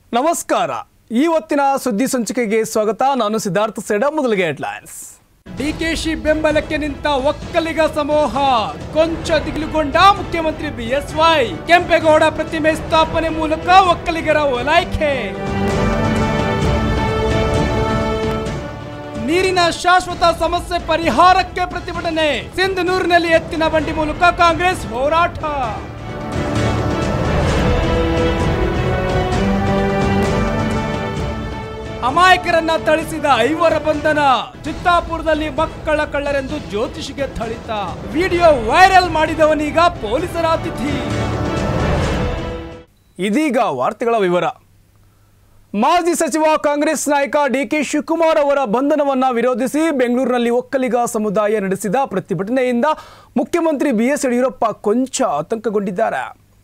ನಮಸ್ಕಾರ ಈ ಹೊತ್ತಿನ ಸುದ್ದಿ ಸಂಚಿಕೆಗೆ ಸ್ವಾಗತ ನಾನು ಸಿದ್ಧಾರ್ಥ ಸೇಡ ಮೊದಲಿಗೆ ಹೆಡ್ಲೈನ್ಸ್ ಡಿಕೆಶಿ ಬೆಂಬಲಕ್ಕೆ ನಿಂತ ಒಕ್ಕಲಿಗ ಸಮೂಹ ಕೊಂಚ ದಿಗಿಲುಗೊಂಡ ಮುಖ್ಯಮಂತ್ರಿ ಬಿಎಸ್ವೈ ಕೆಂಪೇಗೌಡ ಪ್ರತಿಮೆ ಸ್ಥಾಪನೆ ಮೂಲಕ ಒಕ್ಕಲಿಗರ ಓಲೈಕೆ ನೀರಿನ ಶಾಶ್ವತ ಸಮಸ್ಯೆ ಪರಿಹಾರಕ್ಕೆ ಪ್ರತಿಭಟನೆ ಸಿಂಧನೂರಿನಲ್ಲಿ ಎತ್ತಿನ ಬಂಡಿ ಮೂಲಕ ಕಾಂಗ್ರೆಸ್ ಹೋರಾಟ ಅಮಾಯಕರನ್ನ ಥಳಿಸಿದ ಐವರ ಬಂಧನ ಚಿತ್ತಾಪುರದಲ್ಲಿ ಮಕ್ಕಳ ಕಳ್ಳರೆಂದು ಜ್ಯೋತಿಷಿಗೆ ಥಳಿತ ವಿಡಿಯೋ ವೈರಲ್ ಮಾಡಿದವನೀಗ ಪೊಲೀಸರ ಅತಿಥಿ ಇದೀಗ ವಾರ್ತೆಗಳ ವಿವರ ಮಾಜಿ ಸಚಿವ ಕಾಂಗ್ರೆಸ್ ನಾಯಕ ಡಿಕೆ ಶಿವಕುಮಾರ್ ಅವರ ಬಂಧನವನ್ನ ವಿರೋಧಿಸಿ ಬೆಂಗಳೂರಿನಲ್ಲಿ ಒಕ್ಕಲಿಗ ಸಮುದಾಯ ನಡೆಸಿದ ಪ್ರತಿಭಟನೆಯಿಂದ ಮುಖ್ಯಮಂತ್ರಿ ಬಿಎಸ್ ಯಡಿಯೂರಪ್ಪ ಕೊಂಚ ಆತಂಕಗೊಂಡಿದ್ದಾರೆ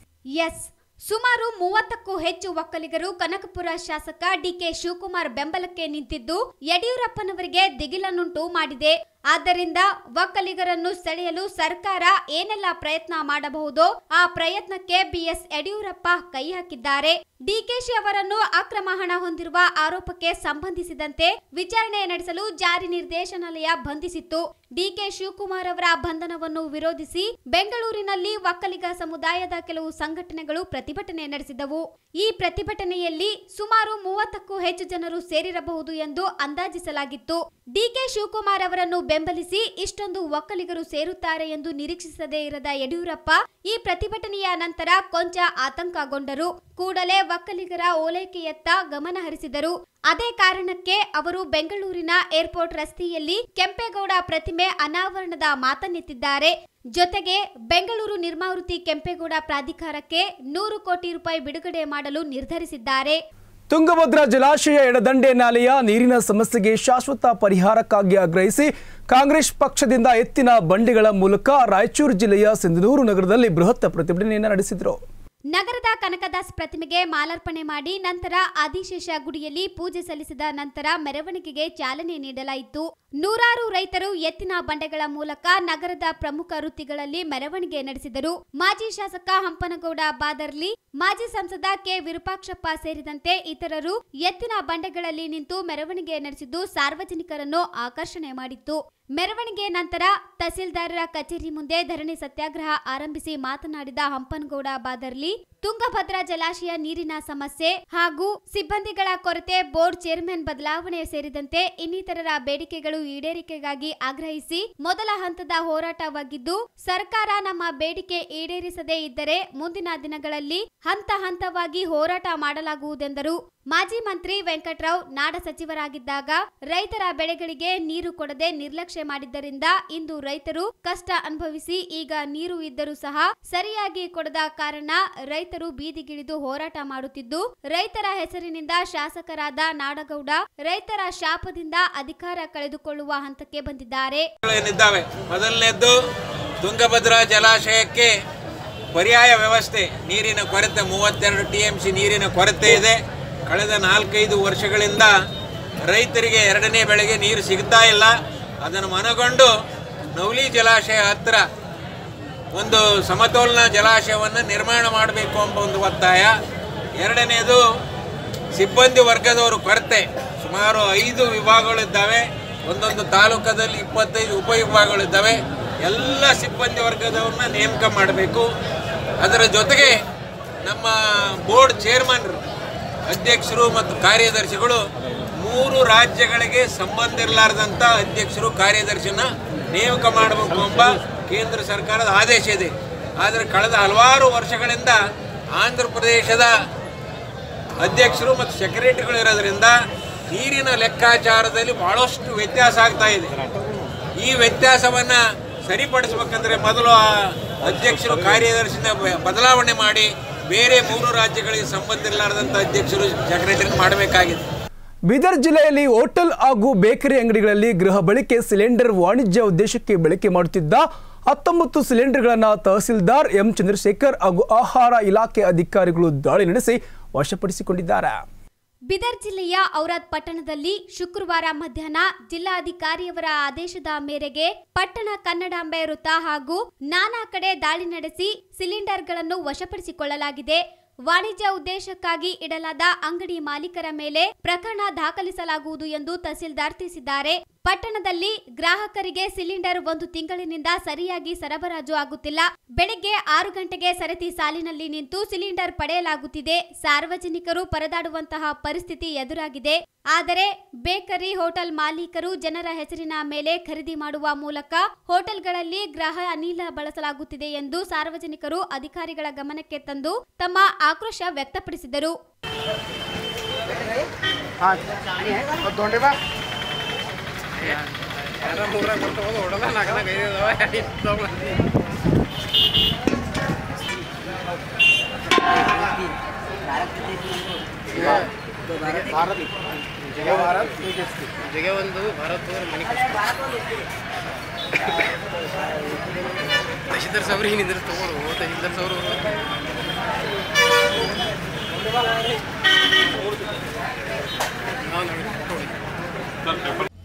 ಎಸ್ ಸುಮಾರು ಮೂವತ್ತಕ್ಕೂ ಹೆಚ್ಚು ಒಕ್ಕಲಿಗರು ಕನಕಪುರ ಶಾಸಕ ಡಿಕೆ ಶಿವಕುಮಾರ್ ಬೆಂಬಲಕ್ಕೆ ನಿಂತಿದ್ದು ಯಡಿಯೂರಪ್ಪನವರಿಗೆ ದಿಗಿಲನ್ನುಂಟು ಮಾಡಿದೆ ಆದ್ದರಿಂದ ಒಕ್ಕಲಿಗರನ್ನು ಸೆಳೆಯಲು ಸರ್ಕಾರ ಏನೆಲ್ಲ ಪ್ರಯತ್ನ ಮಾಡಬಹುದೋ ಆ ಪ್ರಯತ್ನಕ್ಕೆ ಬಿಎಸ್ ಯಡಿಯೂರಪ್ಪ ಕೈ ಹಾಕಿದ್ದಾರೆ ಡಿಕೆಶಿ ಅವರನ್ನು ಅಕ್ರಮ ಹಣ ಹೊಂದಿರುವ ಆರೋಪಕ್ಕೆ ಸಂಬಂಧಿಸಿದಂತೆ ವಿಚಾರಣೆ ನಡೆಸಲು ಜಾರಿ ನಿರ್ದೇಶನಾಲಯ ಬಂಧಿಸಿತ್ತು ಡಿಕೆ ಶಿವಕುಮಾರ್ ಅವರ ಬಂಧನವನ್ನು ವಿರೋಧಿಸಿ ಬೆಂಗಳೂರಿನಲ್ಲಿ ಒಕ್ಕಲಿಗ ಸಮುದಾಯದ ಕೆಲವು ಸಂಘಟನೆಗಳು ಪ್ರತಿಭಟನೆ ನಡೆಸಿದವು ಈ ಪ್ರತಿಭಟನೆಯಲ್ಲಿ ಸುಮಾರು ಮೂವತ್ತಕ್ಕೂ ಹೆಚ್ಚು ಜನರು ಸೇರಿರಬಹುದು ಎಂದು ಅಂದಾಜಿಸಲಾಗಿತ್ತು ಡಿಕೆ ಶಿವಕುಮಾರ್ ಅವರನ್ನು ಬೆಂಬಲಿಸಿ ಇಷ್ಟೊಂದು ಒಕ್ಕಲಿಗರು ಸೇರುತ್ತಾರೆ ಎಂದು ನಿರೀಕ್ಷಿಸದೇ ಇರದ ಯಡಿಯೂರಪ್ಪ ಈ ಪ್ರತಿಭಟನೆಯ ನಂತರ ಕೊಂಚ ಆತಂಕಗೊಂಡರು ಕೂಡಲೇ ಒಕ್ಕಲಿಗರ ಓಲೈಕೆಯತ್ತ ಗಮನ ಹರಿಸಿದರು ಅದೇ ಕಾರಣಕ್ಕೆ ಅವರು ಬೆಂಗಳೂರಿನ ಏರ್ಪೋರ್ಟ್ ರಸ್ತೆಯಲ್ಲಿ ಕೆಂಪೇಗೌಡ ಪ್ರತಿಮೆ ಅನಾವರಣದ ಮಾತನ್ನೆತ್ತಿದ್ದಾರೆ ಜೊತೆಗೆ ಬೆಂಗಳೂರು ನಿರ್ಮಾವೃತಿ ಕೆಂಪೇಗೌಡ ಪ್ರಾಧಿಕಾರಕ್ಕೆ ನೂರು ಕೋಟಿ ರೂಪಾಯಿ ಬಿಡುಗಡೆ ಮಾಡಲು ನಿರ್ಧರಿಸಿದ್ದಾರೆ ತುಂಗಭದ್ರಾ ಜಲಾಶಯ ಎಡದಂಡೆ ನಾಲೆಯ ನೀರಿನ ಸಮಸ್ಯೆಗೆ ಶಾಶ್ವತ ಪರಿಹಾರಕ್ಕಾಗಿ ಆಗ್ರಹಿಸಿ ಕಾಂಗ್ರೆಸ್ ಪಕ್ಷದಿಂದ ಎತ್ತಿನ ಬಂಡಿಗಳ ಮೂಲಕ ರಾಯಚೂರು ಜಿಲ್ಲೆಯ ಸಿಂಧನೂರು ನಗರದಲ್ಲಿ ಬೃಹತ್ ಪ್ರತಿಭಟನೆಯನ್ನು ನಡೆಸಿದರು ನಗರದ ಕನಕದಾಸ್ ಪ್ರತಿಮೆಗೆ ಮಾಲಾರ್ಪಣೆ ಮಾಡಿ ನಂತರ ಆದಿಶೇಷ ಗುಡಿಯಲ್ಲಿ ಪೂಜೆ ಸಲ್ಲಿಸಿದ ನಂತರ ಮೆರವಣಿಗೆಗೆ ಚಾಲನೆ ನೀಡಲಾಯಿತು ನೂರಾರು ರೈತರು ಎತ್ತಿನ ಬಂಡೆಗಳ ಮೂಲಕ ನಗರದ ಪ್ರಮುಖ ವೃತ್ತಿಗಳಲ್ಲಿ ಮೆರವಣಿಗೆ ನಡೆಸಿದರು ಮಾಜಿ ಶಾಸಕ ಹಂಪನಗೌಡ ಬಾದರ್ಲಿ ಮಾಜಿ ಸಂಸದ ಕೆ ವಿರೂಪಾಕ್ಷಪ್ಪ ಸೇರಿದಂತೆ ಇತರರು ಎತ್ತಿನ ಬಂಡೆಗಳಲ್ಲಿ ನಿಂತು ಮೆರವಣಿಗೆ ನಡೆಸಿದ್ದು ಸಾರ್ವಜನಿಕರನ್ನು ಆಕರ್ಷಣೆ ಮಾಡಿತ್ತು ಮೆರವಣಿಗೆ ನಂತರ ತಹಸೀಲ್ದಾರರ ಕಚೇರಿ ಮುಂದೆ ಧರಣಿ ಸತ್ಯಾಗ್ರಹ ಆರಂಭಿಸಿ ಮಾತನಾಡಿದ ಹಂಪನಗೌಡ ಬಾದರ್ಲಿ ತುಂಗಭದ್ರಾ ಜಲಾಶಯ ನೀರಿನ ಸಮಸ್ಯೆ ಹಾಗೂ ಸಿಬ್ಬಂದಿಗಳ ಕೊರತೆ ಬೋರ್ಡ್ ಚೇರ್ಮನ್ ಬದಲಾವಣೆ ಸೇರಿದಂತೆ ಇನ್ನಿತರರ ಬೇಡಿಕೆಗಳು ಈಡೇರಿಕೆಗಾಗಿ ಆಗ್ರಹಿಸಿ ಮೊದಲ ಹಂತದ ಹೋರಾಟವಾಗಿದ್ದು ಸರ್ಕಾರ ನಮ್ಮ ಬೇಡಿಕೆ ಈಡೇರಿಸದೇ ಇದ್ದರೆ ಮುಂದಿನ ದಿನಗಳಲ್ಲಿ ಹಂತ ಹಂತವಾಗಿ ಹೋರಾಟ ಮಾಡಲಾಗುವುದೆಂದರು ಮಾಜಿ ಮಂತ್ರಿ ವೆಂಕಟರಾವ್ ನಾಡ ಸಚಿವರಾಗಿದ್ದಾಗ ರೈತರ ಬೆಳೆಗಳಿಗೆ ನೀರು ಕೊಡದೆ ನಿರ್ಲಕ್ಷ್ಯ ಮಾಡಿದ್ದರಿಂದ ಇಂದು ರೈತರು ಕಷ್ಟ ಅನುಭವಿಸಿ ಈಗ ನೀರು ಇದ್ದರೂ ಸಹ ಸರಿಯಾಗಿ ಕೊಡದ ಕಾರಣ ರೈತರು ಬೀದಿಗಿಳಿದು ಹೋರಾಟ ಮಾಡುತ್ತಿದ್ದು ರೈತರ ಹೆಸರಿನಿಂದ ಶಾಸಕರಾದ ನಾಡಗೌಡ ರೈತರ ಶಾಪದಿಂದ ಅಧಿಕಾರ ಕಳೆದುಕೊಳ್ಳುವ ಹಂತಕ್ಕೆ ಬಂದಿದ್ದಾರೆ ಏನಿದ್ದಾವೆ ಮೊದಲನೇದ್ದು ತುಂಗಭದ್ರಾ ಜಲಾಶಯಕ್ಕೆ ಪರ್ಯಾಯ ವ್ಯವಸ್ಥೆ ನೀರಿನ ಕೊರತೆ ಮೂವತ್ತೆರಡು ಟಿ ಎಂ ಸಿ ನೀರಿನ ಕೊರತೆ ಇದೆ ಕಳೆದ ನಾಲ್ಕೈದು ವರ್ಷಗಳಿಂದ ರೈತರಿಗೆ ಎರಡನೇ ಬೆಳೆಗೆ ನೀರು ಸಿಗ್ತಾ ಇಲ್ಲ ಅದನ್ನು ಮನಗೊಂಡು ನವಲಿ ಜಲಾಶಯ ಹತ್ತಿರ ಒಂದು ಸಮತೋಲನ ಜಲಾಶಯವನ್ನು ನಿರ್ಮಾಣ ಮಾಡಬೇಕು ಎಂಬ ಒಂದು ಒತ್ತಾಯ ಎರಡನೇದು ಸಿಬ್ಬಂದಿ ವರ್ಗದವರು ಕೊರತೆ ಸುಮಾರು ಐದು ವಿಭಾಗಗಳಿದ್ದಾವೆ ಒಂದೊಂದು ತಾಲೂಕದಲ್ಲಿ ಇಪ್ಪತ್ತೈದು ಉಪವಿಭಾಗಗಳಿದ್ದಾವೆ ಎಲ್ಲ ಸಿಬ್ಬಂದಿ ವರ್ಗದವ್ರನ್ನ ನೇಮಕ ಮಾಡಬೇಕು ಅದರ ಜೊತೆಗೆ ನಮ್ಮ ಬೋರ್ಡ್ ಚೇರ್ಮನ್ರು ಅಧ್ಯಕ್ಷರು ಮತ್ತು ಕಾರ್ಯದರ್ಶಿಗಳು ಮೂರು ರಾಜ್ಯಗಳಿಗೆ ಸಂಬಂಧ ಇರಲಾರ್ದಂಥ ಅಧ್ಯಕ್ಷರು ಕಾರ್ಯದರ್ಶಿನ ನೇಮಕ ಮಾಡಬೇಕು ಎಂಬ ಕೇಂದ್ರ ಸರ್ಕಾರದ ಆದೇಶ ಇದೆ ಆದರೆ ಕಳೆದ ಹಲವಾರು ವರ್ಷಗಳಿಂದ ಆಂಧ್ರ ಪ್ರದೇಶದ ಅಧ್ಯಕ್ಷರು ಮತ್ತು ಸೆಕ್ರೆಟರಿಗಳು ಇರೋದ್ರಿಂದ ನೀರಿನ ಲೆಕ್ಕಾಚಾರದಲ್ಲಿ ಬಹಳಷ್ಟು ವ್ಯತ್ಯಾಸ ಆಗ್ತಾ ಇದೆ ಈ ವ್ಯತ್ಯಾಸವನ್ನ ಸರಿಪಡಿಸಬೇಕಂದ್ರೆ ಮೊದಲು ಆ ಅಧ್ಯಕ್ಷರು ಕಾರ್ಯದರ್ಶಿನ ಬ- ಬದಲಾವಣೆ ಮಾಡಿ ಬೇರೆ ಮೂರು ರಾಜ್ಯಗಳಿಗೆ ಸಂಬಂಧ ಇರಲಾರ್ದಂಥ ಅಧ್ಯಕ್ಷರು ಸೆಕ್ರೆಟರಿ ಮಾಡಬೇಕಾಗಿದೆ ಬೀದರ್ ಜಿಲ್ಲೆಯಲ್ಲಿ ಹೋಟೆಲ್ ಹಾಗೂ ಬೇಕರಿ ಅಂಗಡಿಗಳಲ್ಲಿ ಗೃಹ ಬಳಕೆ ಸಿಲಿಂಡರ್ ವಾಣಿಜ್ಯ ಉದ್ದೇಶಕ್ಕೆ ಬಳಕೆ ಮಾಡುತ್ತಿದ್ದ ಹತ್ತೊಂಬತ್ತು ಸಿಲಿಂಡರ್ಗಳನ್ನು ತಹಸೀಲ್ದಾರ್ ಎಂ ಚಂದ್ರಶೇಖರ್ ಹಾಗೂ ಆಹಾರ ಇಲಾಖೆ ಅಧಿಕಾರಿಗಳು ದಾಳಿ ನಡೆಸಿ ವಶಪಡಿಸಿಕೊಂಡಿದ್ದಾರೆ ಬಿದರ್ ಜಿಲ್ಲೆಯ ಔರಾದ್ ಪಟ್ಟಣದಲ್ಲಿ ಶುಕ್ರವಾರ ಮಧ್ಯಾಹ್ನ ಜಿಲ್ಲಾಧಿಕಾರಿಯವರ ಆದೇಶದ ಮೇರೆಗೆ ಪಟ್ಟಣ ಕನ್ನಡಾಂಬೆ ವೃತ್ತ ಹಾಗೂ ನಾನಾ ಕಡೆ ದಾಳಿ ನಡೆಸಿ ಸಿಲಿಂಡರ್ಗಳನ್ನು ವಶಪಡಿಸಿಕೊಳ್ಳಲಾಗಿದೆ ವಾಣಿಜ್ಯ ಉದ್ದೇಶಕ್ಕಾಗಿ ಇಡಲಾದ ಅಂಗಡಿ ಮಾಲೀಕರ ಮೇಲೆ ಪ್ರಕರಣ ದಾಖಲಿಸಲಾಗುವುದು ಎಂದು ತಹಸೀಲ್ದಾರ್ ತಿಳಿಸಿದ್ದಾರೆ ಪಟ್ಟಣದಲ್ಲಿ ಗ್ರಾಹಕರಿಗೆ ಸಿಲಿಂಡರ್ ಒಂದು ತಿಂಗಳಿನಿಂದ ಸರಿಯಾಗಿ ಸರಬರಾಜು ಆಗುತ್ತಿಲ್ಲ ಬೆಳಿಗ್ಗೆ ಆರು ಗಂಟೆಗೆ ಸರತಿ ಸಾಲಿನಲ್ಲಿ ನಿಂತು ಸಿಲಿಂಡರ್ ಪಡೆಯಲಾಗುತ್ತಿದೆ ಸಾರ್ವಜನಿಕರು ಪರದಾಡುವಂತಹ ಪರಿಸ್ಥಿತಿ ಎದುರಾಗಿದೆ ಆದರೆ ಬೇಕರಿ ಹೋಟೆಲ್ ಮಾಲೀಕರು ಜನರ ಹೆಸರಿನ ಮೇಲೆ ಖರೀದಿ ಮಾಡುವ ಮೂಲಕ ಹೋಟೆಲ್ಗಳಲ್ಲಿ ಗ್ರಹ ಅನಿಲ ಬಳಸಲಾಗುತ್ತಿದೆ ಎಂದು ಸಾರ್ವಜನಿಕರು ಅಧಿಕಾರಿಗಳ ಗಮನಕ್ಕೆ ತಂದು ತಮ್ಮ ಆಕ್ರೋಶ ವ್ಯಕ್ತಪಡಿಸಿದರು ಜಗೆ ಒಂದು ಭಾರತ್ ಮನೆ ತಹಶೀಲ್ದಾರ್ ಸಾಬ್ರು ಏನಿದ್ರೆ ತಗೊಳ್ಳು ತಹಶೀಲ್ದಾರ್ ಸಾಬ್ರು ನಾವು ನೋಡಿ ತಗೊಳ್ಳಿ.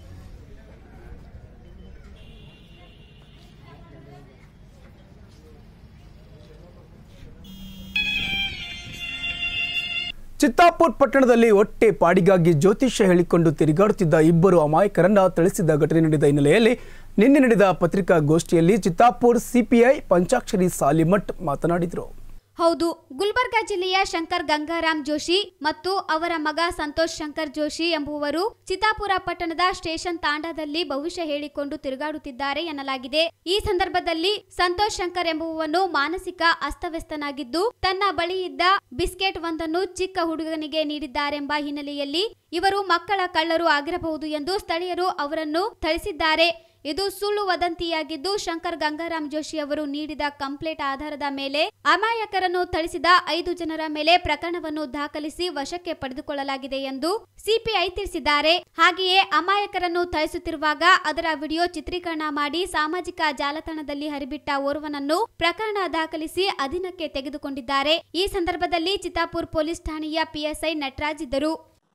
ಚಿತ್ತಾಪುರ್ ಪಟ್ಟಣದಲ್ಲಿ ಹೊಟ್ಟೆ ಪಾಡಿಗಾಗಿ ಜ್ಯೋತಿಷ್ಯ ಹೇಳಿಕೊಂಡು ತಿರುಗಾಡುತ್ತಿದ್ದ ಇಬ್ಬರು ಅಮಾಯಕರನ್ನ ಥಳಿಸಿದ ಘಟನೆ ನಡೆದ ಹಿನ್ನೆಲೆಯಲ್ಲಿ ನಿನ್ನೆ ನಡೆದ ಪತ್ರಿಕಾಗೋಷ್ಠಿಯಲ್ಲಿ ಚಿತ್ತಾಪುರ್ ಸಿಪಿಐ ಪಂಚಾಕ್ಷರಿ ಸಾಲಿಮಠ್ ಮಾತನಾಡಿದರು ಹೌದು ಗುಲ್ಬರ್ಗಾ ಜಿಲ್ಲೆಯ ಶಂಕರ್ ಗಂಗಾರಾಮ್ ಜೋಶಿ ಮತ್ತು ಅವರ ಮಗ ಸಂತೋಷ್ ಶಂಕರ್ ಜೋಶಿ ಎಂಬುವರು ಚಿತ್ತಾಪುರ ಪಟ್ಟಣದ ಸ್ಟೇಷನ್ ತಾಂಡಾದಲ್ಲಿ ಭವಿಷ್ಯ ಹೇಳಿಕೊಂಡು ತಿರುಗಾಡುತ್ತಿದ್ದಾರೆ ಎನ್ನಲಾಗಿದೆ ಈ ಸಂದರ್ಭದಲ್ಲಿ ಸಂತೋಷ್ ಶಂಕರ್ ಎಂಬುವನು ಮಾನಸಿಕ ಅಸ್ತವ್ಯಸ್ತನಾಗಿದ್ದು ತನ್ನ ಬಳಿ ಇದ್ದ ಬಿಸ್ಕೆಟ್ ಒಂದನ್ನು ಚಿಕ್ಕ ಹುಡುಗನಿಗೆ ನೀಡಿದ್ದಾರೆಂಬ ಹಿನ್ನೆಲೆಯಲ್ಲಿ ಇವರು ಮಕ್ಕಳ ಕಳ್ಳರು ಆಗಿರಬಹುದು ಎಂದು ಸ್ಥಳೀಯರು ಅವರನ್ನು ಥಳಿಸಿದ್ದಾರೆ ಇದು ಸುಳ್ಳು ವದಂತಿಯಾಗಿದ್ದು ಶಂಕರ್ ಗಂಗಾರಾಮ್ ಜೋಶಿ ಅವರು ನೀಡಿದ ಕಂಪ್ಲೇಂಟ್ ಆಧಾರದ ಮೇಲೆ ಅಮಾಯಕರನ್ನು ಥಳಿಸಿದ ಐದು ಜನರ ಮೇಲೆ ಪ್ರಕರಣವನ್ನು ದಾಖಲಿಸಿ ವಶಕ್ಕೆ ಪಡೆದುಕೊಳ್ಳಲಾಗಿದೆ ಎಂದು ಸಿಪಿಐ ತಿಳಿಸಿದ್ದಾರೆ ಹಾಗೆಯೇ ಅಮಾಯಕರನ್ನು ಥಳಿಸುತ್ತಿರುವಾಗ ಅದರ ವಿಡಿಯೋ ಚಿತ್ರೀಕರಣ ಮಾಡಿ ಸಾಮಾಜಿಕ ಜಾಲತಾಣದಲ್ಲಿ ಹರಿಬಿಟ್ಟ ಓರ್ವನನ್ನು ಪ್ರಕರಣ ದಾಖಲಿಸಿ ಅಧೀನಕ್ಕೆ ತೆಗೆದುಕೊಂಡಿದ್ದಾರೆ ಈ ಸಂದರ್ಭದಲ್ಲಿ ಚಿತ್ತಾಪುರ್ ಪೊಲೀಸ್ ಠಾಣೆಯ ಪಿಎಸ್ಐ ನಟರಾಜ್ ಇದ್ದರು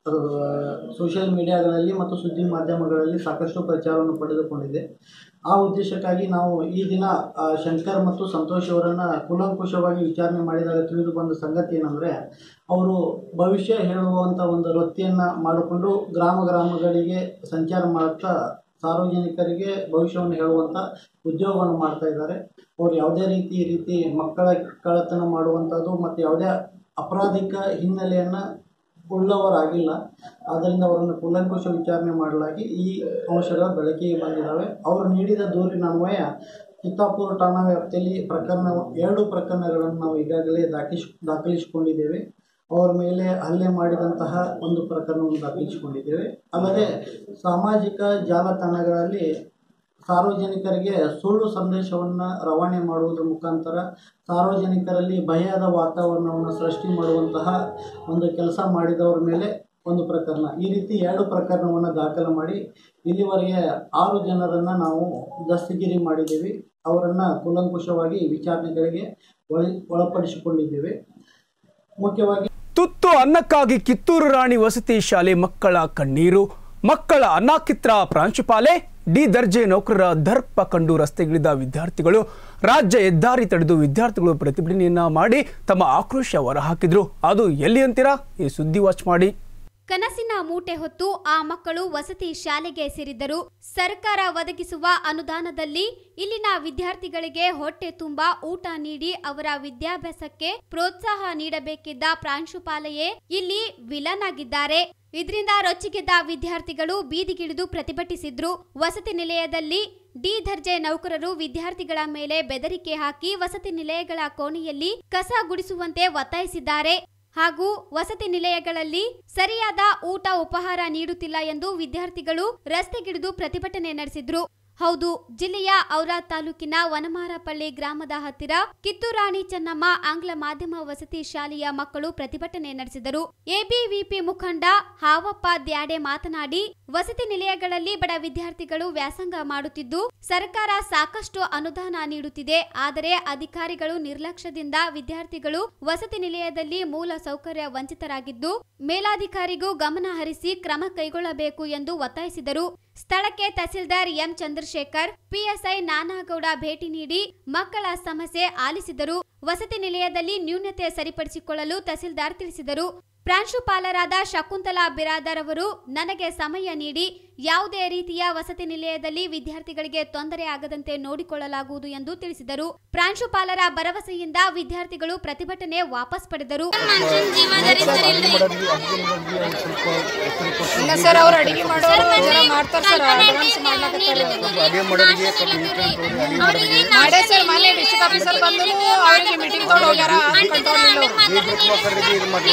ಸೋಷಿಯಲ್ ಮೀಡಿಯಾಗಳಲ್ಲಿ ಮತ್ತು ಸುದ್ದಿ ಮಾಧ್ಯಮಗಳಲ್ಲಿ ಸಾಕಷ್ಟು ಪ್ರಚಾರವನ್ನು ಪಡೆದುಕೊಂಡಿದೆ ಆ ಉದ್ದೇಶಕ್ಕಾಗಿ ನಾವು ಈ ದಿನ ಆ, ಶಂಕರ್ ಮತ್ತು ಸಂತೋಷ್ ಅವರನ್ನು ಕೂಲಂಕುಷವಾಗಿ ವಿಚಾರಣೆ ಮಾಡಿದಾಗ ತಿಳಿದು ಬಂದ ಸಂಗತಿ ಏನಂದರೆ ಅವರು ಭವಿಷ್ಯ ಹೇಳುವಂಥ ಒಂದು ವೃತ್ತಿಯನ್ನು ಮಾಡಿಕೊಂಡು ಗ್ರಾಮ ಗ್ರಾಮಗಳಿಗೆ ಸಂಚಾರ ಮಾಡುತ್ತಾ ಸಾರ್ವಜನಿಕರಿಗೆ ಭವಿಷ್ಯವನ್ನು ಹೇಳುವಂಥ ಉದ್ಯೋಗವನ್ನು ಮಾಡ್ತಾ ಇದ್ದಾರೆ ಅವರು ಯಾವುದೇ ರೀತಿ ಈ ರೀತಿ ಮಕ್ಕಳ ಕಳ್ಳತನ ಮಾಡುವಂಥದ್ದು ಮತ್ತು ಯಾವುದೇ ಅಪರಾಧಿಕ ಹಿನ್ನೆಲೆಯನ್ನು ಉಳ್ಳವರಾಗಿಲ್ಲ ಆದ್ದರಿಂದ ಅವರನ್ನು ಕೂಲಂಕುಷ ವಿಚಾರಣೆ ಮಾಡಲಾಗಿ ಈ ಅಂಶಗಳ ಬೆಳಕಿಗೆ ಬಂದಿದ್ದಾವೆ ಅವರು ನೀಡಿದ ದೂರಿನ ಅನ್ವಯ ಚಿತ್ತಾಪುರ ಠಾಣಾ ವ್ಯಾಪ್ತಿಯಲ್ಲಿ ಪ್ರಕರಣ ಎರಡು ಪ್ರಕರಣಗಳನ್ನು ನಾವು ಈಗಾಗಲೇ ದಾಖಲಿಸ್ ದಾಖಲಿಸಿಕೊಂಡಿದ್ದೇವೆ ಅವರ ಮೇಲೆ ಹಲ್ಲೆ ಮಾಡಿದಂತಹ ಒಂದು ಪ್ರಕರಣವನ್ನು ದಾಖಲಿಸಿಕೊಂಡಿದ್ದೇವೆ ಅಲ್ಲದೆ ಸಾಮಾಜಿಕ ಜಾಲತಾಣಗಳಲ್ಲಿ ಸಾರ್ವಜನಿಕರಿಗೆ ಸುಳ್ಳು ಸಂದೇಶವನ್ನು ರವಾನೆ ಮಾಡುವುದರ ಮುಖಾಂತರ ಸಾರ್ವಜನಿಕರಲ್ಲಿ ಭಯದ ವಾತಾವರಣವನ್ನು ಸೃಷ್ಟಿ ಮಾಡುವಂತಹ ಒಂದು ಕೆಲಸ ಮಾಡಿದವರ ಮೇಲೆ ಒಂದು ಪ್ರಕರಣ ಈ ರೀತಿ ಎರಡು ಪ್ರಕರಣವನ್ನು ದಾಖಲು ಮಾಡಿ ಇಲ್ಲಿವರೆಗೆ ಆರು ಜನರನ್ನು ನಾವು ದಸ್ತಗಿರಿ ಮಾಡಿದ್ದೀವಿ ಅವರನ್ನು ಕೂಲಂಕುಷವಾಗಿ ವಿಚಾರಣೆಗಳಿಗೆ ಒಳ ಒಳಪಡಿಸಿಕೊಂಡಿದ್ದೇವೆ ಮುಖ್ಯವಾಗಿ ತುತ್ತು ಅನ್ನಕ್ಕಾಗಿ ಕಿತ್ತೂರು ರಾಣಿ ವಸತಿ ಶಾಲೆ ಮಕ್ಕಳ ಕಣ್ಣೀರು ಮಕ್ಕಳ ಅನ್ನಕಿತ್ರ ಪ್ರಾಂಶುಪಾಲೆ ಡಿ ದರ್ಜೆ ನೌಕರರ ದರ್ಪ ಕಂಡು ರಸ್ತೆಗಿಳಿದ ವಿದ್ಯಾರ್ಥಿಗಳು ರಾಜ್ಯ ಹೆದ್ದಾರಿ ತಡೆದು ವಿದ್ಯಾರ್ಥಿಗಳು ಪ್ರತಿಭಟನೆಯನ್ನ ಮಾಡಿ ತಮ್ಮ ಆಕ್ರೋಶ ಹೊರಹಾಕಿದ್ರು ಅದು ಎಲ್ಲಿ ಅಂತೀರಾ ಈ ಸುದ್ದಿ ವಾಚ್ ಮಾಡಿ ಕನಸಿನ ಮೂಟೆ ಹೊತ್ತು ಆ ಮಕ್ಕಳು ವಸತಿ ಶಾಲೆಗೆ ಸೇರಿದ್ದರು ಸರ್ಕಾರ ಒದಗಿಸುವ ಅನುದಾನದಲ್ಲಿ ಇಲ್ಲಿನ ವಿದ್ಯಾರ್ಥಿಗಳಿಗೆ ಹೊಟ್ಟೆ ತುಂಬಾ ಊಟ ನೀಡಿ ಅವರ ವಿದ್ಯಾಭ್ಯಾಸಕ್ಕೆ ಪ್ರೋತ್ಸಾಹ ನೀಡಬೇಕಿದ್ದ ಪ್ರಾಂಶುಪಾಲೆಯೇ ಇಲ್ಲಿ ವಿಲನ್ ಆಗಿದ್ದಾರೆ ಇದರಿಂದ ರೊಚ್ಚಿಗೆದ್ದ ವಿದ್ಯಾರ್ಥಿಗಳು ಬೀದಿಗಿಳಿದು ಪ್ರತಿಭಟಿಸಿದ್ರು ವಸತಿ ನಿಲಯದಲ್ಲಿ ಡಿ ದರ್ಜೆ ನೌಕರರು ವಿದ್ಯಾರ್ಥಿಗಳ ಮೇಲೆ ಬೆದರಿಕೆ ಹಾಕಿ ವಸತಿ ನಿಲಯಗಳ ಕೋಣೆಯಲ್ಲಿ ಕಸ ಗುಡಿಸುವಂತೆ ಒತ್ತಾಯಿಸಿದ್ದಾರೆ ಹಾಗೂ ವಸತಿ ನಿಲಯಗಳಲ್ಲಿ ಸರಿಯಾದ ಊಟ ಉಪಹಾರ ನೀಡುತ್ತಿಲ್ಲ ಎಂದು ವಿದ್ಯಾರ್ಥಿಗಳು ರಸ್ತೆಗಿಳಿದು ಪ್ರತಿಭಟನೆ ನಡೆಸಿದ್ರು ಹೌದು ಜಿಲ್ಲೆಯ ಔರಾ ತಾಲೂಕಿನ ವನಮಾರಪಳ್ಳಿ ಗ್ರಾಮದ ಹತ್ತಿರ ಕಿತ್ತೂರಾಣಿ ಚೆನ್ನಮ್ಮ ಆಂಗ್ಲ ಮಾಧ್ಯಮ ವಸತಿ ಶಾಲೆಯ ಮಕ್ಕಳು ಪ್ರತಿಭಟನೆ ನಡೆಸಿದರು ಎಬಿವಿಪಿ ಮುಖಂಡ ಹಾವಪ್ಪ ದ್ಯಾಡೆ ಮಾತನಾಡಿ ವಸತಿ ನಿಲಯಗಳಲ್ಲಿ ಬಡ ವಿದ್ಯಾರ್ಥಿಗಳು ವ್ಯಾಸಂಗ ಮಾಡುತ್ತಿದ್ದು ಸರ್ಕಾರ ಸಾಕಷ್ಟು ಅನುದಾನ ನೀಡುತ್ತಿದೆ ಆದರೆ ಅಧಿಕಾರಿಗಳು ನಿರ್ಲಕ್ಷ್ಯದಿಂದ ವಿದ್ಯಾರ್ಥಿಗಳು ವಸತಿ ನಿಲಯದಲ್ಲಿ ಮೂಲ ಸೌಕರ್ಯ ವಂಚಿತರಾಗಿದ್ದು ಮೇಲಾಧಿಕಾರಿಗೂ ಗಮನ ಹರಿಸಿ ಕ್ರಮ ಕೈಗೊಳ್ಳಬೇಕು ಎಂದು ಒತ್ತಾಯಿಸಿದರು ಸ್ಥಳಕ್ಕೆ ತಹಸೀಲ್ದಾರ್ ಎಂ ಚಂದ್ರಶೇಖರ್ ಚಂದ್ರಶೇಖರ್ ಪಿಎಸ್ಐ ನಾನಾಗೌಡ ಭೇಟಿ ನೀಡಿ ಮಕ್ಕಳ ಸಮಸ್ಯೆ ಆಲಿಸಿದರು ವಸತಿ ನಿಲಯದಲ್ಲಿ ನ್ಯೂನತೆ ಸರಿಪಡಿಸಿಕೊಳ್ಳಲು ತಹಸೀಲ್ದಾರ್ ತಿಳಿಸಿದರು ಪ್ರಾಂಶುಪಾಲರಾದ ಶಕುಂತಲಾ ಬಿರಾದರ್ ಅವರು ನನಗೆ ಸಮಯ ನೀಡಿ ಯಾವುದೇ ರೀತಿಯ ವಸತಿ ನಿಲಯದಲ್ಲಿ ವಿದ್ಯಾರ್ಥಿಗಳಿಗೆ ತೊಂದರೆ ಆಗದಂತೆ ನೋಡಿಕೊಳ್ಳಲಾಗುವುದು ಎಂದು ತಿಳಿಸಿದರು ಪ್ರಾಂಶುಪಾಲರ ಭರವಸೆಯಿಂದ ವಿದ್ಯಾರ್ಥಿಗಳು ಪ್ರತಿಭಟನೆ ವಾಪಸ್ ಪಡೆದರು ಇಲ್ಲ ಸರ್ ಅವ್ರು ಅಡಿಗೆ ಮಾಡೋ ಜನ ಮಾಡ್ತಾರೆ ಸರ್ ಅಡ್ವಾನ್ಸ್ ಮಾಡ್ಲಾಕತ್ತಾರೆ ಮಾಡೇ ಸರ್ ಮೊನ್ನೆ ಡಿಸ್ಟ್ರಿಕ್ಟ್ ಆಫೀಸರ್ ಬಂದು ಅವ್ರಿಗೆ ಮೀಟಿಂಗ್ ತೊಗೊಂಡು ಹೋಗ್ಯಾರ ಕಂಟ್ರೋಲ್ ಇಲ್ಲ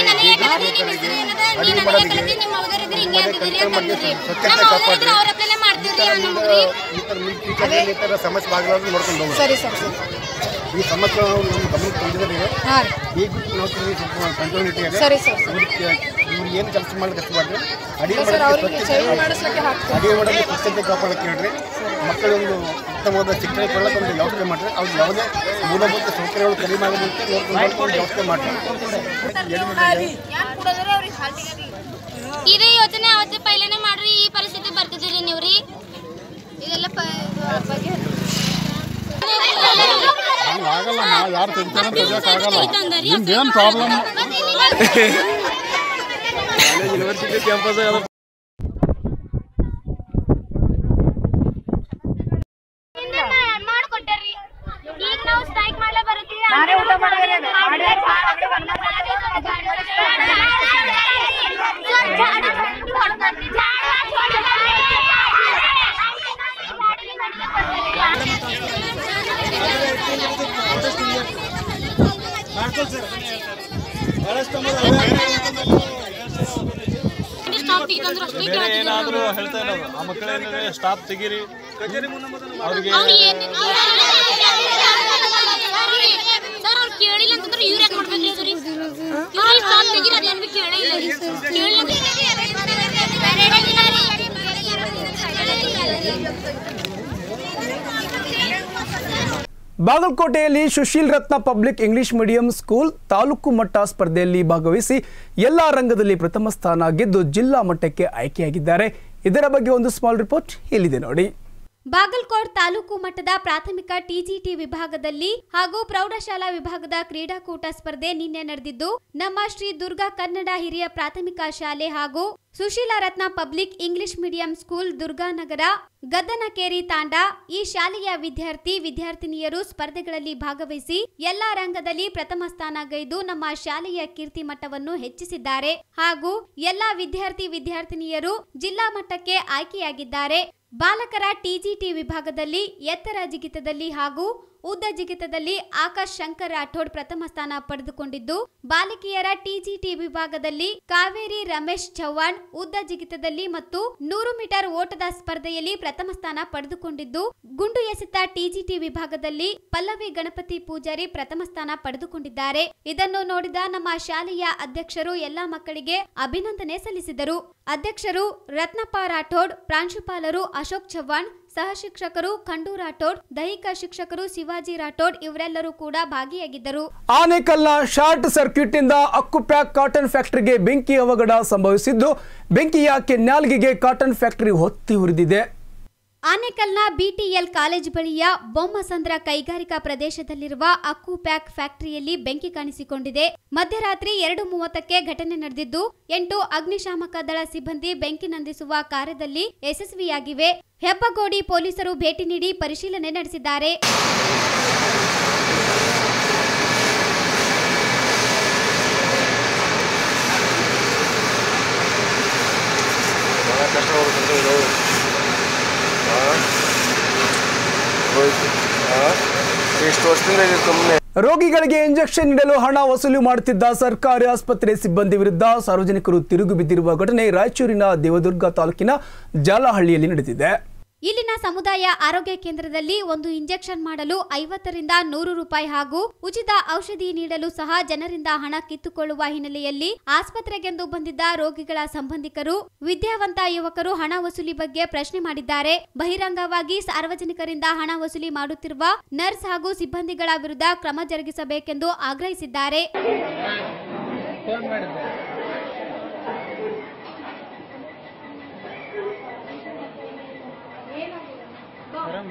ಸಮಸ್ಯೆ ಭಾಗವಾಗಿ ನೋಡ್ಕೊಂಡು ಹೋಗೋದು ಸರಿ ಸರ್ ಸರ್ ಈ ಸಮಸ್ಯೆ ನಮ್ಮ ಗಮನಕ್ಕೆ ತಂದಿದ್ದೀವಿ ಹಾಂ ರೀ ಈಗ ನಾವು ಸ್ವಲ್ಪ ಕಂಟ್ರೋಲ್ ಇಟ್ಟಿದ್ದಾರೆ ಸರಿ ಸರ್ ಸರ್ ಇವ್ರು ಏನು ಕೆಲಸ ಮಾಡ್ಲಿಕ್ಕೆ ಕಷ್ಟಪಡ್ರಿ ಅಡಿಗೆ ಸರ್ ಅವ್ರಿಗೆ ಮಾಡೋಕ್ಕೆ ಚೇಂಜ್ ಮಾಡಿಸ್ಲಿಕ್ಕೆ ಹಾಕ್ತೀವಿ ಅಡಿಗೆ ಮಾಡೋಕ್ಕೆ ಸ್ವಚ್ಛತೆ ಕಾಪಾಡಕ್ಕೆ ಹೇಳ್ರಿ ಮಕ್ಕಳೊಂದು ಉತ್ತಮವಾದ ಶಿಕ್ಷಣ ಕೊಡಕ್ಕೆ ಒಂದು ವ್ಯವಸ್ಥೆ ಮಾಡ್ರಿ ಅವ್ರಿಗೆ ಯಾವುದೇ ಮೂಲಭೂತ ಸೌಕರ್ಯಗಳು ಕಡಿಮೆ ಆಗೋದಂತೆ ನೋಡ್ಕೊಂಡು ನೋಡ್ಕೊಂಡು ವ್ಯವಸ್ಥೆ ಮಾಡ್ರಿ ಇದೇ ಯೋಚನೆ ಅವತ್ತೇ ಪೈಲೇನೆ ಮಾಡ್ರಿ ಈ ಪರಿಸ್ಥಿತಿ ಬರ್ತಿದ್ದೀರಿ ನೀವು ರೀ ಇದೆಲ್ಲ ಆಗಲ್ಲ ಯಾರು ತೆಗಿತಾನೆ ತೆಗಿಯೋಕ್ಕಾಗಲ್ಲ ನಿಮ್ದೇನು ಪ್ರಾಬ್ಲಮ್ ಮಾಡ್ಕೊಟ್ಟಾರ್ರಿ ಈಗ ನಾವು ಸ್ಟ್ರೈಕ್ ಮಾಡ್ಲೇ ಬರುತ್ತೀವಿ ನಾನೇ ಊಟ ಮಾಡಿದ್ರೆ ಸ್ಟಾಪ್ ತೆಗಿತಂದ್ರೆ ಅಷ್ಟೇ ಕೇಳ್ತಿದ್ರು ಹೇಳ್ತಾ ಇಲ್ಲ ಆ ಮಕ್ಕಳೇನಿದೆ ಸ್ಟಾಪ್ ತೆಗೀರಿ ಅವ್ರಿಗೆ ಸರ್ ಅವ್ರು ಕೇಳಿಲ್ಲ ಅಂತಂದ್ರೆ ಇವ್ರು ಯಾಕೆ ಮಾಡ್ಬೇಕ್ರಿ ಅದು ರೀ ಇವ್ರು ಸ್ಟಾಪ್ ತೆಗೀರಿ ಅದೇನು ಬಿ ಕೇಳೇ ಇಲ್ಲ ರೀ ಕೇಳಿಲ್ಲ ಬಾಗಲಕೋಟೆಯಲ್ಲಿ Sushil Ratna public English medium school taluk ಮಟ್ಟ ಸ್ಪರ್ಧೆಯಲ್ಲಿ ಭಾಗವಹಿಸಿ ಎಲ್ಲಾ ರಂಗದಲ್ಲಿ ಪ್ರಥಮ ಸ್ಥಾನ ಗೆದ್ದು ಜಿಲ್ಲಾ ಮಟ್ಟಕ್ಕೆ ಆಯ್ಕೆಯಾಗಿದ್ದಾರೆ ಇದರ ಬಗ್ಗೆ ಒಂದು ಸ್ಮಾಲ್ ರಿಪೋರ್ಟ್ ಇಲ್ಲಿದೆ ನೋಡಿ ಬಾಗಲಕೋಟ್ ತಾಲೂಕು ಮಟ್ಟದ ಪ್ರಾಥಮಿಕ ಟಿಜಿಟಿ ವಿಭಾಗದಲ್ಲಿ ಹಾಗೂ ಪ್ರೌಢಶಾಲಾ ವಿಭಾಗದ ಕ್ರೀಡಾಕೂಟ ಸ್ಪರ್ಧೆ ನಿನ್ನೆ ನಡೆದಿದ್ದು ನಮ್ಮ ಶ್ರೀ ದುರ್ಗಾ ಕನ್ನಡ ಹಿರಿಯ ಪ್ರಾಥಮಿಕ ಶಾಲೆ ಹಾಗೂ Sushila Ratna public English medium school Durganagara Gaddanakeri Tanda ಈ ಶಾಲೆಯ ವಿದ್ಯಾರ್ಥಿ ವಿದ್ಯಾರ್ಥಿನಿಯರು ಸ್ಪರ್ಧೆಗಳಲ್ಲಿ ಭಾಗವಹಿಸಿ ಎಲ್ಲಾ ರಂಗದಲ್ಲಿ ಪ್ರಥಮ ಸ್ಥಾನ ಗೈದು ನಮ್ಮ ಶಾಲೆಯ ಕೀರ್ತಿ ಮಟ್ಟವನ್ನು ಹೆಚ್ಚಿಸಿದ್ದಾರೆ ಹಾಗೂ ಎಲ್ಲಾ ವಿದ್ಯಾರ್ಥಿ ವಿದ್ಯಾರ್ಥಿನಿಯರು ಜಿಲ್ಲಾ ಮಟ್ಟಕ್ಕೆ ಆಯ್ಕೆಯಾಗಿದ್ದಾರೆ ಬಾಲಕರ ಟಿಜಿಟಿ ವಿಭಾಗದಲ್ಲಿ ಎತ್ತರ ಜಿಗಿತದಲ್ಲಿ ಹಾಗೂ ಉದ್ದ ಜಿಗಿತದಲ್ಲಿ ಆಕಾಶ್ ಶಂಕರ್ ರಾಠೋಡ್ ಪ್ರಥಮ ಸ್ಥಾನ ಪಡೆದುಕೊಂಡಿದ್ದು ಬಾಲಕಿಯರ ಟಿಜಿಟಿ ವಿಭಾಗದಲ್ಲಿ ಕಾವೇರಿ ರಮೇಶ್ ಚವ್ಹಾಣ್ ಉದ್ದ ಜಿಗಿತದಲ್ಲಿ ಮತ್ತು ನೂರು ಮೀಟರ್ ಓಟದ ಸ್ಪರ್ಧೆಯಲ್ಲಿ ಪ್ರಥಮ ಸ್ಥಾನ ಪಡೆದುಕೊಂಡಿದ್ದು ಗುಂಡು ಎಸೆತ ಟಿಜಿಟಿ ವಿಭಾಗದಲ್ಲಿ ಪಲ್ಲವಿ ಗಣಪತಿ ಪೂಜಾರಿ ಪ್ರಥಮ ಸ್ಥಾನ ಪಡೆದುಕೊಂಡಿದ್ದಾರೆ ಇದನ್ನು ನೋಡಿದ ನಮ್ಮ ಶಾಲೆಯ ಅಧ್ಯಕ್ಷರು ಎಲ್ಲಾ ಮಕ್ಕಳಿಗೆ ಅಭಿನಂದನೆ ಸಲ್ಲಿಸಿದರು ಅಧ್ಯಕ್ಷರು ರತ್ನಪ್ಪ ರಾಠೋಡ್ ಪ್ರಾಂಶುಪಾಲರು ಅಶೋಕ್ ಚವ್ಹಾಣ್ ಸಹ ಶಿಕ್ಷಕರು ಖಂಡು ರಾಠೋಡ್ ದೈಹಿಕ ಶಿಕ್ಷಕರು ಶಿವಾಜಿ ರಾಠೋಡ್ ಇವರೆಲ್ಲರೂ ಕೂಡ ಭಾಗಿಯಾಗಿದ್ದರು ಆನೇಕಲ್ನ ಶಾರ್ಟ್ ಸರ್ಕ್ಯೂಟ್ನಿಂದ ಅಕ್ಕುಪ್ಯಾಕ್ ಕಾಟನ್ ಫ್ಯಾಕ್ಟರಿಗೆ ಬೆಂಕಿ ಅವಘಡ ಸಂಭವಿಸಿದ್ದು ಬೆಂಕಿಯ ಕೆನ್ಯಾಲ್ಗಿಗೆ ಕಾಟನ್ ಫ್ಯಾಕ್ಟರಿ ಹೊತ್ತಿ ಉರಿದಿದೆ ಆನೇಕಲ್ನ ಬಿಟಿಎಲ್ ಕಾಲೇಜ್ ಬಳಿಯ ಬೊಮ್ಮಸಂದ್ರ ಕೈಗಾರಿಕಾ ಪ್ರದೇಶದಲ್ಲಿರುವ ಅಕ್ಕು ಪ್ಯಾಕ್ ಫ್ಯಾಕ್ಟರಿಯಲ್ಲಿ ಬೆಂಕಿ ಕಾಣಿಸಿಕೊಂಡಿದೆ ಮಧ್ಯರಾತ್ರಿ ಎರಡು ಮೂವತ್ತಕ್ಕೆ ಘಟನೆ ನಡೆದಿದ್ದು ಎಂಟು ಅಗ್ನಿಶಾಮಕ ದಳ ಸಿಬ್ಬಂದಿ ಬೆಂಕಿ ನಂದಿಸುವ ಕಾರ್ಯದಲ್ಲಿ ಯಶಸ್ವಿಯಾಗಿವೆ ಹೆಬ್ಬಗೋಡಿ ಪೊಲೀಸರು ಭೇಟಿ ನೀಡಿ ಪರಿಶೀಲನೆ ನಡೆಸಿದ್ದಾರೆ ಭಾಳ ಕಷ್ಟ ಹೋಗುತ್ತೆ ಇದು ಹಾಂ ಹೋಯ್ತು ಹಾಂ ಇಷ್ಟು ವರ್ಷದಿಂದ ಇದು ಸುಮ್ಮನೆ ರೋಗಿಗಳಿಗೆ ಇಂಜೆಕ್ಷನ್ ನೀಡಲು ಹಣ ವಸೂಲಿ ಮಾಡುತ್ತಿದ್ದ ಸರ್ಕಾರಿ ಆಸ್ಪತ್ರೆ ಸಿಬ್ಬಂದಿ ವಿರುದ್ಧ ಸಾರ್ವಜನಿಕರು ತಿರುಗು ಬಿದ್ದಿರುವ ಘಟನೆ ರಾಯಚೂರಿನ ದೇವದುರ್ಗ ತಾಲೂಕಿನ ಜಾಲಹಳ್ಳಿಯಲ್ಲಿ ನಡೆದಿದೆ ಇಲ್ಲಿನ ಸಮುದಾಯ ಆರೋಗ್ಯ ಕೇಂದ್ರದಲ್ಲಿ ಒಂದು ಇಂಜೆಕ್ಷನ್ ಮಾಡಲು ಐವತ್ತರಿಂದ ನೂರು ರೂಪಾಯಿ ಹಾಗೂ ಉಚಿತ ಔಷಧಿ ನೀಡಲು ಸಹ ಜನರಿಂದ ಹಣ ಕಿತ್ತುಕೊಳ್ಳುವ ಹಿನ್ನೆಲೆಯಲ್ಲಿ ಆಸ್ಪತ್ರೆಗೆಂದು ಬಂದಿದ್ದ ರೋಗಿಗಳ ಸಂಬಂಧಿಕರು ವಿದ್ಯಾವಂತ ಯುವಕರು ಹಣ ವಸೂಲಿ ಬಗ್ಗೆ ಪ್ರಶ್ನೆ ಮಾಡಿದ್ದಾರೆ ಬಹಿರಂಗವಾಗಿ ಸಾರ್ವಜನಿಕರಿಂದ ಹಣ ವಸೂಲಿ ಮಾಡುತ್ತಿರುವ ನರ್ಸ್ ಹಾಗೂ ಸಿಬ್ಬಂದಿಗಳ ವಿರುದ್ಧ ಕ್ರಮ ಜರುಗಿಸಬೇಕೆಂದು ಆಗ್ರಹಿಸಿದ್ದಾರೆ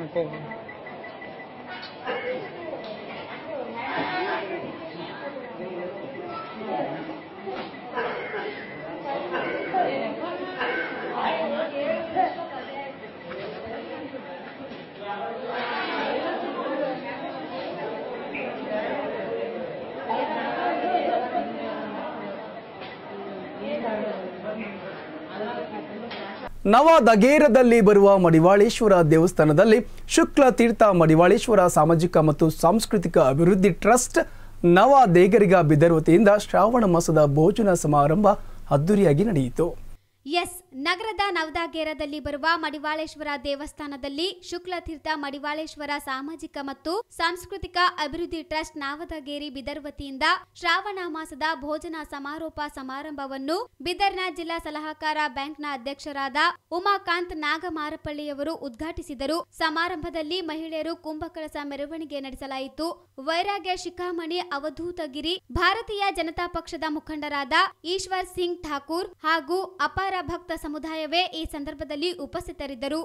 ನವದಗೇರದಲ್ಲಿ ಬರುವ ಮಡಿವಾಳೇಶ್ವರ ದೇವಸ್ಥಾನದಲ್ಲಿ ಶುಕ್ಲ ತೀರ್ಥ ಮಡಿವಾಳೇಶ್ವರ ಸಾಮಾಜಿಕ ಮತ್ತು ಸಾಂಸ್ಕೃತಿಕ ಅಭಿವೃದ್ಧಿ ಟ್ರಸ್ಟ್ ನವ ದೇಗರಿಗ ಬಿದರ್ ವತಿಯಿಂದ ಶ್ರಾವಣ ಮಾಸದ ಭೋಜನ ಸಮಾರಂಭ ಅದ್ದೂರಿಯಾಗಿ ನಡೆಯಿತು ಎಸ್ ನಗರದ ನವದಾಗೇರದಲ್ಲಿ ಬರುವ ಮಡಿವಾಳೇಶ್ವರ ದೇವಸ್ಥಾನದಲ್ಲಿ ಶುಕ್ಲತೀರ್ಥ ಮಡಿವಾಳೇಶ್ವರ ಸಾಮಾಜಿಕ ಮತ್ತು ಸಾಂಸ್ಕೃತಿಕ ಅಭಿವೃದ್ಧಿ ಟ್ರಸ್ಟ್ ನಾವದಗೇರಿ ಬಿದರ್ ವತಿಯಿಂದ ಶ್ರಾವಣ ಮಾಸದ ಭೋಜನ ಸಮಾರೋಪ ಸಮಾರಂಭವನ್ನು ಬಿದರ್ನ ಜಿಲ್ಲಾ ಸಲಹಕಾರ ಬ್ಯಾಂಕ್ನ ಅಧ್ಯಕ್ಷರಾದ ಉಮಾಕಾಂತ್ ನಾಗಮಾರಪಳ್ಳಿಯವರು ಉದ್ಘಾಟಿಸಿದರು ಸಮಾರಂಭದಲ್ಲಿ ಮಹಿಳೆಯರು ಕುಂಭಕಳಸ ಮೆರವಣಿಗೆ ನಡೆಸಲಾಯಿತು ವೈರಾಗ್ಯ ಶಿಖಾಮಣಿ ಅವಧೂತಗಿರಿ ಭಾರತೀಯ ಜನತಾ ಪಕ್ಷದ ಮುಖಂಡರಾದ ಈಶ್ವರ್ ಸಿಂಗ್ ಠಾಕೂರ್ ಹಾಗೂ ಅಪಾರ ಭಕ್ತ ಸಮುದಾಯವೇ ಈ ಸಂದರ್ಭದಲ್ಲಿ ಉಪಸ್ಥಿತರಿದ್ದರು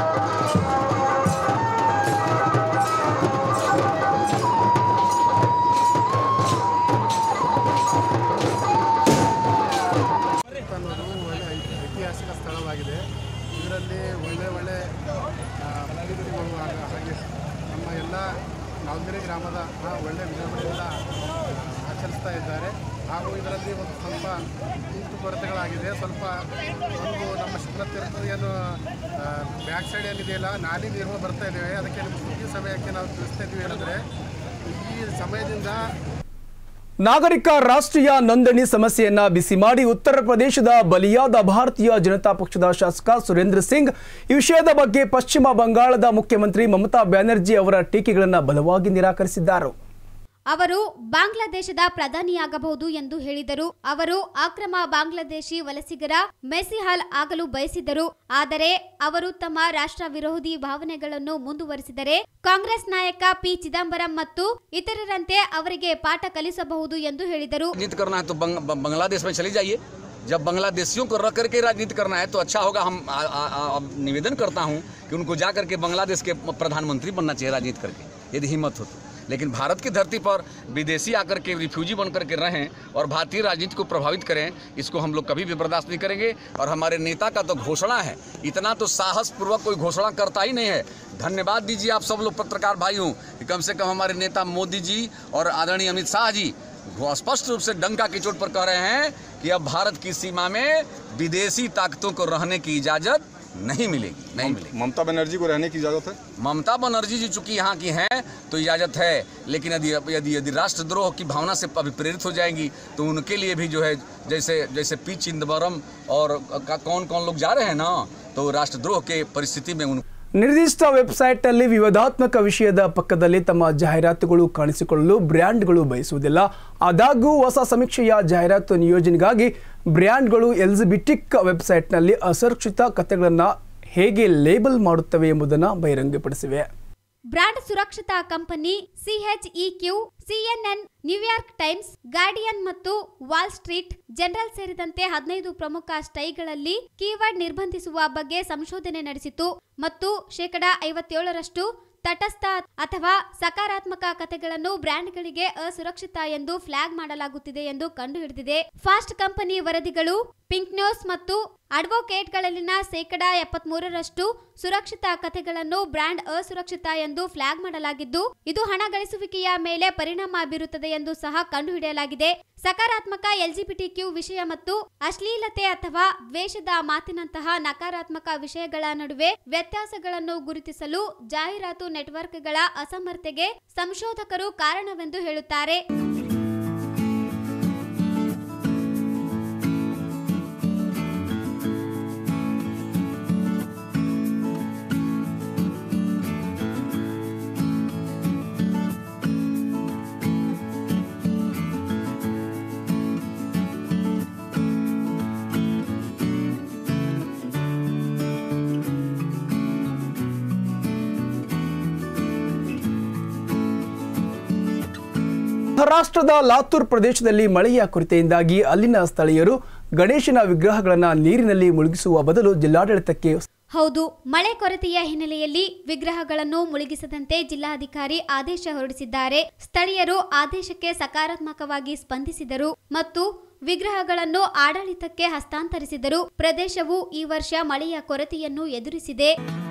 ಅನ್ನೋದು ಒಳ್ಳೆ ಐತಿಹಾಸಿಕ ಸ್ಥಳವಾಗಿದೆ ಇದರಲ್ಲಿ ಒಳ್ಳೆ ಒಳ್ಳೆ ಆ, ಪ್ರತಿನಿಧಿಗಳು ಹಾಗ- ಹಾಗೆ ನಮ್ಮ ಎಲ್ಲ ನಾಲ್ಗೆರೆ ಗ್ರಾಮದ ಆ, ಒಳ್ಳೆ ವಿಜೃಂಭಣೆಯಿಂದ ಆಚರಿಸ್ತಾ ಇದ್ದಾರೆ ಹಾಗೂ ಇದರಲ್ಲಿ ಒಂದು ಸ್ವಲ್ಪ ಕುಂದು ಕೊರತೆಗಳಾಗಿದೆ ಸ್ವಲ್ಪ ಒಂದು ನಮ್ಮ ಶುಕ್ಲತೀರ್ಥ ಏನು ಬ್ಯಾಕ್ ಸೈಡ್ ಏನಿದೆಯಲ್ಲ ನಾಲಿ ನೀರು ಬರ್ತಾ ಇದ್ದೇವೆ ಅದಕ್ಕೆ ನಿಮ್ಮ ಸುದ್ದಿ ಸಮಯಕ್ಕೆ ನಾವು ತಿಳಿಸ್ತಾ ಇದ್ದೀವಿ ಏನಂದರೆ ಈ ಸಮಯದಿಂದ ನಾಗರಿಕ ರಾಷ್ಟ್ರೀಯ ನೋಂದಣಿ ಸಮಸ್ಯೆಯನ್ನ ಬಿಸಿ ಮಾಡಿ ಉತ್ತರ ಪ್ರದೇಶದ ಬಲಿಯಾದ ಭಾರತೀಯ ಜನತಾ ಪಕ್ಷದ ಶಾಸಕ ಸುರೇಂದ್ರ ಸಿಂಗ್ ಈ ವಿಷಯದ ಬಗ್ಗೆ ಪಶ್ಚಿಮ ಬಂಗಾಳದ ಮುಖ್ಯಮಂತ್ರಿ ಮಮತಾ ಬ್ಯಾನರ್ಜಿ ಅವರ ಟೀಕೆಗಳನ್ನು ಬಲವಾಗಿ ನಿರಾಕರಿಸಿದ್ದಾರೆ ಅವರು ಬಾಂಗ್ಲಾದೇಶದ ಪ್ರಧಾನಿಯಾಗಬಹುದು ಎಂದು ಹೇಳಿದರು ಅವರು ಅಕ್ರಮ ಬಾಂಗ್ಲಾದೇಶಿ ವಲಸಿಗರ ಮೆಸಿಹಾಲ್ ಆಗಲು ಬಯಸಿದ್ದರು ಆದರೆ ಅವರು ತಮ್ಮ ರಾಷ್ಟ್ರ ವಿರೋಧಿ ಭಾವನೆಗಳನ್ನು ಮುಂದುವರಿಸಿದರೆ ಕಾಂಗ್ರೆಸ್ ನಾಯಕ ಪಿ ಚಿದಂಬರಂ ಮತ್ತು ಇತರರಂತೆ ಅವರಿಗೆ ಪಾಠ ಕಲಿಸಬಹುದು ಎಂದು ಹೇಳಿದರು राजनीति करना है तो बंग, ब- बांग्लादेश में चली जाइए जब बांग्लादेशियों को रख करके राजनीति करना है तो अच्छा होगा हम आ, आ, आ, अब निवेदन करता हूं कि उनको जा करके बांग्लादेश के प्रधानमंत्री बनना चाहिए राजनीति करके यदि हिम्मत हो तो लेकिन भारत की धरती पर विदेशी आकर के रिफ्यूजी बन करके रहें और भारतीय राजनीति को प्रभावित करें इसको हम लोग कभी भी बर्दाश्त नहीं करेंगे और हमारे नेता का तो घोषणा है इतना तो साहसपूर्वक कोई घोषणा करता ही नहीं है धन्यवाद दीजिए आप सब लोग पत्रकार भाइयों कि कम से कम हमारे नेता मोदी जी और आदरणीय अमित शाह जी वो स्पष्ट रूप से डंका की चोट पर कह रहे हैं कि अब भारत की सीमा में विदेशी ताकतों को रहने की इजाजत नहीं मिलेगी नहीं मिलेगी ममता बनर्जी को रहने की इजाजत है ममता बनर्जी जी चूंकि यहाँ की हैं तो इजाजत है लेकिन यदि यदि यदि राष्ट्रद्रोह की भावना से अभी प्रेरित हो जाएंगी तो उनके लिए भी जो है जैसे जैसे पी चिदम्बरम और का- कौन कौन लोग जा रहे हैं ना तो राष्ट्रद्रोह के परिस्थिति में उन ನಿರ್ದಿಷ್ಟ ವೆಬ್ಸೈಟ್ನಲ್ಲಿ ವಿವಾದಾತ್ಮಕ ವಿಷಯದ ಪಕ್ಕದಲ್ಲಿ ತಮ್ಮ ಜಾಹೀರಾತುಗಳು ಕಾಣಿಸಿಕೊಳ್ಳಲು ಬ್ರ್ಯಾಂಡ್ಗಳು ಬಯಸುವುದಿಲ್ಲ ಆದಾಗ್ಯೂ ಹೊಸ ಸಮೀಕ್ಷೆಯ ಜಾಹೀರಾತು ನಿಯೋಜನೆಗಾಗಿ ಬ್ರ್ಯಾಂಡ್ಗಳು ಎಲ್ಜಿಬಿಟಿಕ್ ವೆಬ್ಸೈಟ್ನಲ್ಲಿ ಅಸುರಕ್ಷಿತ ಕಥೆಗಳನ್ನು ಹೇಗೆ ಲೇಬಲ್ ಮಾಡುತ್ತವೆ ಎಂಬುದನ್ನು ಬಹಿರಂಗಪಡಿಸಿವೆ ಬ್ರಾಂಡ್ ಸುರಕ್ಷತಾ company C H E Q CNN New York Times Guardian ಮತ್ತು ವಾಲ್ ಸ್ಟ್ರೀಟ್ ಜನರಲ್ ಸೇರಿದಂತೆ ಹದಿನೈದು ಪ್ರಮುಖ ಸ್ಟೈಗಳಲ್ಲಿ ಕೀವರ್ಡ್ ನಿರ್ಬಂಧಿಸುವ ಬಗ್ಗೆ ಸಂಶೋಧನೆ ನಡೆಸಿತು ಮತ್ತು ಶೇಕಡ ಐವತ್ತೇಳರಷ್ಟು ತಟಸ್ಥ ಅಥವಾ ಸಕಾರಾತ್ಮಕ ಕಥೆಗಳನ್ನು ಬ್ರ್ಯಾಂಡ್ಗಳಿಗೆ ಅಸುರಕ್ಷಿತ ಎಂದು ಫ್ಲಾಗ್ ಮಾಡಲಾಗುತ್ತಿದೆ ಎಂದು ಕಂಡುಹಿಡಿದಿದೆ ಫಾಸ್ಟ್ ಕಂಪನಿ ವರದಿಗಳು ಪಿಂಕ್ ನ್ಯೂಸ್ ಮತ್ತು ಅಡ್ವೊಕೇಟ್ಗಳಲ್ಲಿನ ಶೇಕಡ ಎಪ್ಪತ್ಮೂರರಷ್ಟು ಸುರಕ್ಷಿತ ಕಥೆಗಳನ್ನು ಬ್ರ್ಯಾಂಡ್ ಅಸುರಕ್ಷಿತ ಎಂದು ಫ್ಲಾಗ್ ಮಾಡಲಾಗಿದ್ದು ಇದು ಹಣ ಗಳಿಸುವಿಕೆಯ ಮೇಲೆ ಪರಿಣಾಮ ಬೀರುತ್ತದೆ ಎಂದು ಸಹ ಕಂಡುಹಿಡಿಯಲಾಗಿದೆ ಸಕಾರಾತ್ಮಕ ಎಲ್ಜಿಬಿಟಿಕ್ಯೂ ವಿಷಯ ಮತ್ತು ಅಶ್ಲೀಲತೆ ಅಥವಾ ದ್ವೇಷದ ಮಾತಿನಂತಹ ನಕಾರಾತ್ಮಕ ವಿಷಯಗಳ ನಡುವೆ ವ್ಯತ್ಯಾಸಗಳನ್ನು ಗುರುತಿಸಲು ಜಾಹೀರಾತು ನೆಟ್ವರ್ಕ್ಗಳ ಅಸಮರ್ಥತೆಗೆ ಸಂಶೋಧಕರು ಕಾರಣವೆಂದು ಹೇಳುತ್ತಾರೆ ಮಹಾರಾಷ್ಟ್ರದ ಲಾತೂರ್ ಪ್ರದೇಶದಲ್ಲಿ ಮಳೆಯ ಕೊರತೆಯಿಂದಾಗಿ ಅಲ್ಲಿನ ಸ್ಥಳೀಯರು ಗಣೇಶನ ವಿಗ್ರಹಗಳನ್ನು ನೀರಿನಲ್ಲಿ ಮುಳುಗಿಸುವ ಬದಲು ಜಿಲ್ಲಾಡಳಿತಕ್ಕೆ ಹೌದು ಮಳೆ ಕೊರತೆಯ ಹಿನ್ನೆಲೆಯಲ್ಲಿ ವಿಗ್ರಹಗಳನ್ನು ಮುಳುಗಿಸದಂತೆ ಜಿಲ್ಲಾಧಿಕಾರಿ ಆದೇಶ ಹೊರಡಿಸಿದ್ದಾರೆ ಸ್ಥಳೀಯರು ಆದೇಶಕ್ಕೆ ಸಕಾರಾತ್ಮಕವಾಗಿ ಸ್ಪಂದಿಸಿದರು ಮತ್ತು ವಿಗ್ರಹಗಳನ್ನು ಆಡಳಿತಕ್ಕೆ ಹಸ್ತಾಂತರಿಸಿದರು ಪ್ರದೇಶವು ಈ ವರ್ಷ ಮಳೆಯ ಕೊರತೆಯನ್ನು ಎದುರಿಸಿದೆ